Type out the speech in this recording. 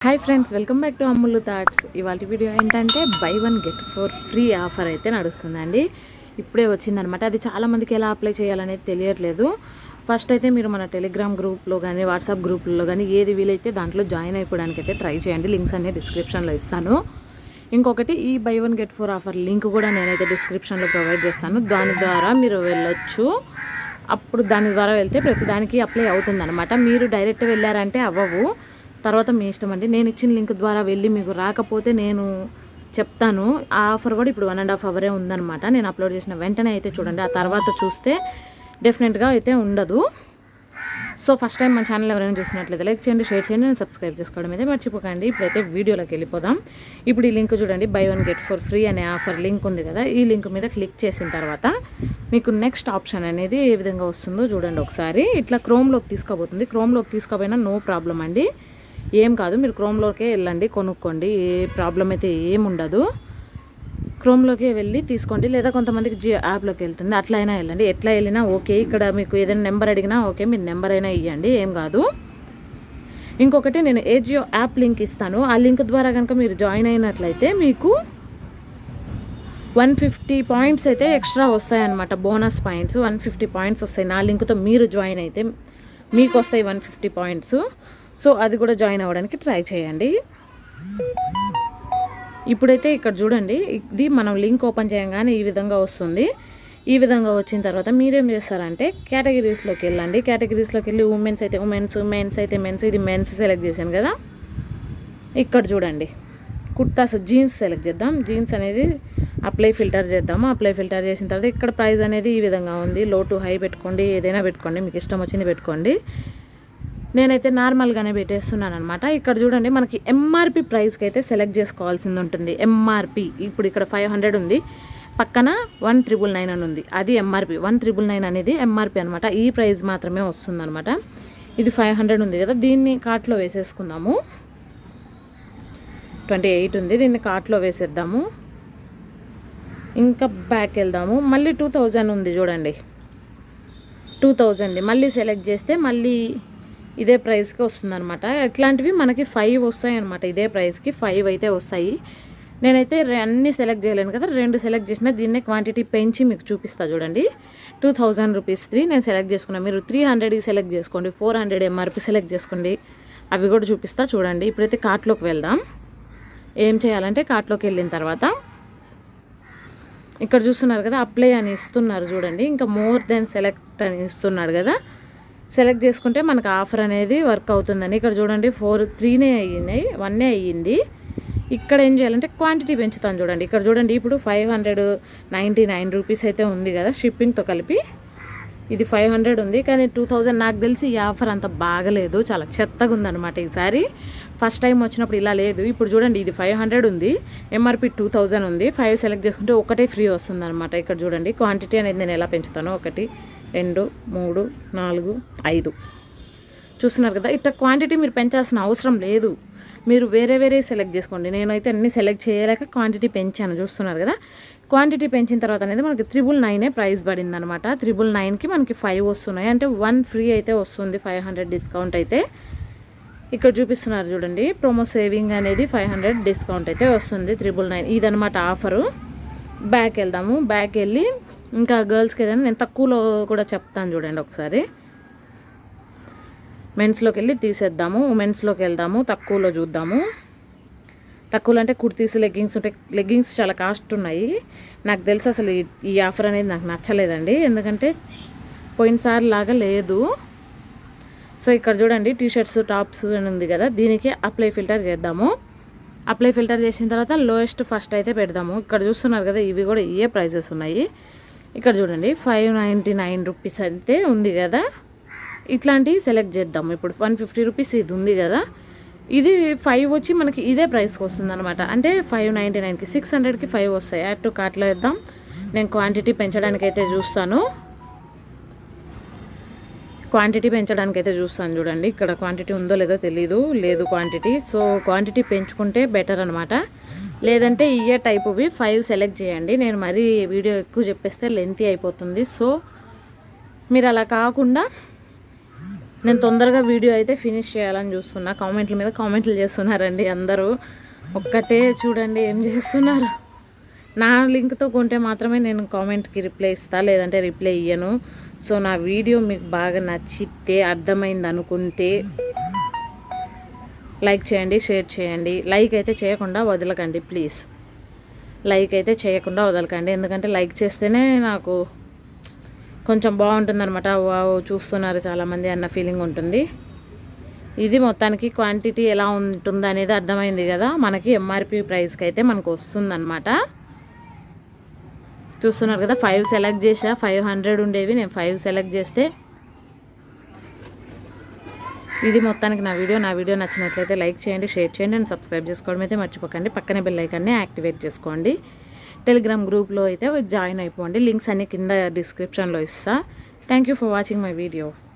hi friends welcome back to Ammulu thoughts ఇవాళ video ఏంటంటే buy one get four free offer అయితే నడుస్తుందండి ఇప్పుడే వచ్చిందనమాట అది చాలామందికి ఎలా అప్లై చేయాలనేది తెలియట్లేదు ఫస్ట్ అయితే మీరు మన టెలిగ్రామ్ గ్రూప్లో కానీ వాట్సాప్ గ్రూప్లో కానీ ఏది వీలైతే దాంట్లో జాయిన్ అయిపోవడానికి అయితే ట్రై చేయండి లింక్స్ అన్ని డిస్క్రిప్షన్లో ఇస్తాను ఇంకొకటి ఈ buy one get four offer link కూడా నేనైతే డిస్క్రిప్షన్లో ప్రొవైడ్ చేస్తాను దాని ద్వారా మీరు వెళ్ళొచ్చు అప్పుడు దాని ద్వారా వెళ్తే ప్రతి దానికి అప్లై అవుతుంది మీరు డైరెక్ట్ వెళ్ళారంటే అవ్వవు తర్వాత మీ ఇష్టం అండి నేను ఇచ్చిన లింక్ ద్వారా వెళ్ళి మీకు రాకపోతే నేను చెప్తాను ఆ ఆఫర్ కూడా ఇప్పుడు వన్ అండ్ హాఫ్ అవరే ఉందన్నమాట నేను అప్లోడ్ చేసిన వెంటనే అయితే చూడండి ఆ తర్వాత చూస్తే డెఫినెట్గా అయితే ఉండదు సో ఫస్ట్ టైం మన ఛానల్ ఎవరైనా చూసినట్లయితే లైక్ చేయండి షేర్ చేయండి నేను సబ్స్క్రైబ్ చేసుకోవడం అయితే మర్చిపోకండి ఇప్పుడైతే వీడియోలోకి వెళ్ళిపోదాం ఇప్పుడు ఈ లింక్ చూడండి buy one get for free అనే ఆఫర్ లింక్ ఉంది కదా ఈ లింక్ మీద క్లిక్ చేసిన తర్వాత మీకు నెక్స్ట్ ఆప్షన్ అనేది ఏ విధంగా వస్తుందో చూడండి ఒకసారి ఇట్లా క్రోమ్లోకి తీసుకోబోతుంది క్రోమ్లోకి తీసుకోపోయినా నో ప్రాబ్లం అండి ఏం కాదు మీరు క్రోమ్లోకే వెళ్ళండి కొనుక్కోండి ఏ ప్రాబ్లం అయితే ఏం ఉండదు క్రోమ్లోకి వెళ్ళి తీసుకోండి లేదా కొంతమందికి జియో యాప్లోకి వెళ్తుంది అట్లా అయినా వెళ్ళండి ఎట్లా వెళ్ళినా ఓకే ఇక్కడ మీకు ఏదైనా నెంబర్ అడిగినా ఓకే మీరు నెంబర్ అయినా ఇవ్వండి ఏం కాదు ఇంకొకటి నేను ఏజియో యాప్ లింక్ ఇస్తాను ఆ లింక్ ద్వారా కనుక మీరు జాయిన్ అయినట్లయితే మీకు వన్ ఫిఫ్టీ పాయింట్స్ అయితే ఎక్స్ట్రా వస్తాయి అనమాట bonus points one fifty points వస్తాయి నా లింక్తో మీరు జాయిన్ అయితే మీకు వస్తాయి వన్ ఫిఫ్టీ పాయింట్స్ సో అది కూడా జాయిన్ అవ్వడానికి ట్రై చేయండి ఇప్పుడైతే ఇక్కడ చూడండి ఇది మనం లింక్ ఓపెన్ చేయగానే ఈ విధంగా వస్తుంది ఈ విధంగా వచ్చిన తర్వాత మీరేం చేస్తారంటే కేటగిరీస్లోకి వెళ్ళండి కేటగిరీస్లోకి వెళ్ళి ఉమెన్స్ అయితే ఉమెన్స్ మెన్స్ అయితే మెన్స్ ఇది మెన్స్ సెలెక్ట్ చేశాను కదా ఇక్కడ చూడండి కుర్తాస్ జీన్స్ సెలెక్ట్ చేద్దాం జీన్స్ అనేది అప్లై ఫిల్టర్ చేద్దాము అప్లై ఫిల్టర్ చేసిన తర్వాత ఇక్కడ ప్రైస్ అనేది ఈ విధంగా ఉంది లో టు హై పెట్టుకోండి ఏదైనా పెట్టుకోండి మీకు ఇష్టం వచ్చింది పెట్టుకోండి నేనైతే నార్మల్గానే పెట్టేస్తున్నాను అనమాట ఇక్కడ చూడండి మనకి ఎంఆర్పి ప్రైస్కి అయితే సెలెక్ట్ చేసుకోవాల్సింది ఉంటుంది ఎంఆర్పి ఇప్పుడు ఇక్కడ ఫైవ్ హండ్రెడ్ ఉంది పక్కన వన్ త్రిబుల్ నైన్ అని ఉంది అది ఎంఆర్పి వన్ త్రిబుల్ నైన్ అనేది ఎంఆర్పి అనమాట ఈ ప్రైస్ మాత్రమే వస్తుంది అనమాట ఇది ఫైవ్ హండ్రెడ్ ఉంది కదా దీన్ని కార్ట్లో వేసేసుకుందాము ట్వంటీ ఎయిట్ ఉంది దీన్ని కార్ట్లో వేసేద్దాము ఇంకా బ్యాక్ వెళ్దాము మళ్ళీ టూ థౌజండ్ ఉంది చూడండి టూ థౌజండ్ది మళ్ళీ సెలెక్ట్ చేస్తే మళ్ళీ ఇదే ప్రైస్కి వస్తుంది అనమాట ఇట్లాంటివి మనకి ఫైవ్ వస్తాయి అనమాట ఇదే ప్రైస్కి ఫైవ్ అయితే వస్తాయి నేనైతే రె- అన్ని సెలెక్ట్ చేయలేను కదా రెండు సెలెక్ట్ చేసిన దీన్నే క్వాంటిటీ పెంచి మీకు చూపిస్తా చూడండి టూ థౌజండ్ రూపీస్ది నేను సెలెక్ట్ చేసుకున్నాను మీరు త్రీ హండ్రెడ్కి సెలెక్ట్ చేసుకోండి ఫోర్ హండ్రెడ్ ఎంఆర్పి సెలెక్ట్ చేసుకోండి అవి కూడా చూపిస్తా చూడండి ఇప్పుడైతే కార్ట్లోకి వెళ్దాం ఏం చేయాలంటే కార్ట్లోకి వెళ్ళిన తర్వాత ఇక్కడ చూస్తున్నారు కదా అప్లై అని ఇస్తున్నారు చూడండి ఇంకా మోర్ దెన్ సెలెక్ట్ అని ఇస్తున్నాడు కదా సెలెక్ట్ చేసుకుంటే మనకు ఆఫర్ అనేది వర్క్ అవుతుందని ఇక్కడ చూడండి ఫోర్ త్రీనే అయ్యినాయి వన్నే అయ్యింది ఇక్కడ ఏం చేయాలంటే క్వాంటిటీ పెంచుతాను చూడండి ఇక్కడ చూడండి ఇప్పుడు five hundred ninety nine rupees అయితే ఉంది కదా షిప్పింగ్తో కలిపి ఇది ఫైవ్ హండ్రెడ్ ఉంది కానీ టూ థౌజండ్ నాకు తెలిసి ఈ ఆఫర్ అంత బాగలేదు చాలా చెత్తగా ఉందన్నమాట ఈసారి ఫస్ట్ టైం వచ్చినప్పుడు ఇలా లేదు ఇప్పుడు చూడండి ఇది ఫైవ్ హండ్రెడ్ ఉంది ఎంఆర్పి టూ థౌజండ్ ఉంది ఫైవ్ సెలెక్ట్ చేసుకుంటే ఒకటే ఫ్రీ వస్తుంది అనమాట ఇక్కడ చూడండి క్వాంటిటీ అనేది నేను ఎలా పెంచుతానో ఒకటి రెండు మూడు నాలుగు ఐదు చూస్తున్నారు కదా ఇట్లా క్వాంటిటీ మీరు పెంచాల్సిన అవసరం లేదు మీరు వేరే వేరే సెలెక్ట్ చేసుకోండి నేనైతే అన్ని సెలెక్ట్ చేయలేక క్వాంటిటీ పెంచాను చూస్తున్నారు కదా క్వాంటిటీ పెంచిన తర్వాత అనేది మనకి త్రిబుల్ నైనే ప్రైస్ పడింది అనమాట త్రిబుల్ నైన్కి మనకి ఫైవ్ వస్తున్నాయి అంటే వన్ ఫ్రీ అయితే వస్తుంది ఫైవ్ హండ్రెడ్ డిస్కౌంట్ అయితే ఇక్కడ చూపిస్తున్నారు చూడండి ప్రోమో సేవింగ్ అనేది ఫైవ్ హండ్రెడ్ డిస్కౌంట్ అయితే వస్తుంది త్రిబుల్ నైన్ ఇదనమాట ఆఫరు బ్యాక్ వెళ్దాము బ్యాక్ వెళ్ళి ఇంకా గర్ల్స్కి ఏదైనా నేను తక్కువలో కూడా చెప్తాను చూడండి ఒకసారి మెన్స్లోకి వెళ్ళి తీసేద్దాము ఉమెన్స్లోకి వెళ్దాము తక్కువలో చూద్దాము తక్కువలో అంటే కుర్తీస్ లెగ్గింగ్స్ ఉంటాయి లెగ్గింగ్స్ చాలా కాస్ట్ ఉన్నాయి నాకు తెలుసు అసలు ఈ- ఈ ఆఫర్ అనేది నాకు నచ్చలేదండి ఎందుకంటే పోయినసారి లాగా లేదు సో ఇక్కడ చూడండి టీ షర్ట్స్ టాప్స్ అని ఉంది కదా దీనికి అప్లై ఫిల్టర్ చేద్దాము అప్లై ఫిల్టర్ చేసిన తర్వాత లోయెస్ట్ ఫస్ట్ అయితే పెడదాము ఇక్కడ చూస్తున్నారు కదా ఇవి కూడా ఏ ప్రైజెస్ ఉన్నాయి ఇక్కడ చూడండి ఫైవ్ నైంటీ నైన్ రూపీస్ అయితే ఉంది కదా ఇట్లాంటివి సెలెక్ట్ చేద్దాము ఇప్పుడు వన్ ఫిఫ్టీ రూపీస్ ఇది ఉంది కదా ఇది ఫైవ్ వచ్చి మనకి ఇదే ప్రైస్కి వస్తుంది అనమాట అంటే ఫైవ్ నైంటీ నైన్కి సిక్స్ హండ్రెడ్కి ఫైవ్ వస్తాయి యాడ్ టు కార్ట్లో వేద్దాం నేను క్వాంటిటీ పెంచడానికి అయితే చూస్తాను క్వాంటిటీ పెంచడానికి అయితే చూస్తాను చూడండి ఇక్కడ క్వాంటిటీ ఉందో లేదో తెలీదు లేదు క్వాంటిటీ సో క్వాంటిటీ పెంచుకుంటే బెటర్ అనమాట లేదంటే ఇయే టైపువి ఫైవ్ సెలెక్ట్ చేయండి నేను మరీ వీడియో ఎక్కువ చెప్పేస్తే లెంతీ అయిపోతుంది సో మీరు అలా కాకుండా నేను తొందరగా వీడియో అయితే ఫినిష్ చేయాలని చూస్తున్నా కామెంట్ల మీద కామెంట్లు చేస్తున్నారండి అందరూ ఒక్కటే చూడండి ఏం చేస్తున్నారు నా లింక్తో కొంటే మాత్రమే నేను కామెంట్కి రిప్లై ఇస్తా లేదంటే రిప్లై ఇయ్యను సో నా వీడియో మీకు బాగా నచ్చితే అర్థమైంది అనుకుంటే లైక్ చేయండి షేర్ చేయండి లైక్ అయితే చేయకుండా వదలకండి ప్లీజ్ లైక్ అయితే చేయకుండా వదలకండి ఎందుకంటే లైక్ చేస్తేనే నాకు కొంచెం బాగుంటుంది అనమాట వావ్ చూస్తున్నారు చాలామంది అన్న ఫీలింగ్ ఉంటుంది ఇది మొత్తానికి క్వాంటిటీ ఎలా ఉంటుంది అనేది అర్థమైంది కదా మనకి ఎంఆర్పి ప్రైస్కి అయితే మనకు వస్తుందన్నమాట చూస్తున్నారు కదా ఫైవ్ సెలెక్ట్ చేసా ఫైవ్ హండ్రెడ్ ఉండేవి నేను ఫైవ్ సెలెక్ట్ చేస్తే ఇది మొత్తానికి నా వీడియో నా వీడియో నచ్చినట్లయితే లైక్ చేయండి షేర్ చేయండి అండ్ సబ్స్క్రైబ్ చేసుకోవడం అయితే మర్చిపోకండి పక్కనే బెల్ ఐకాన్ని యాక్టివేట్ చేసుకోండి టెలిగ్రామ్ గ్రూప్లో అయితే జాయిన్ అయిపోండి లింక్స్ అన్ని కింద డిస్క్రిప్షన్లో ఇస్తా thank you for watching my video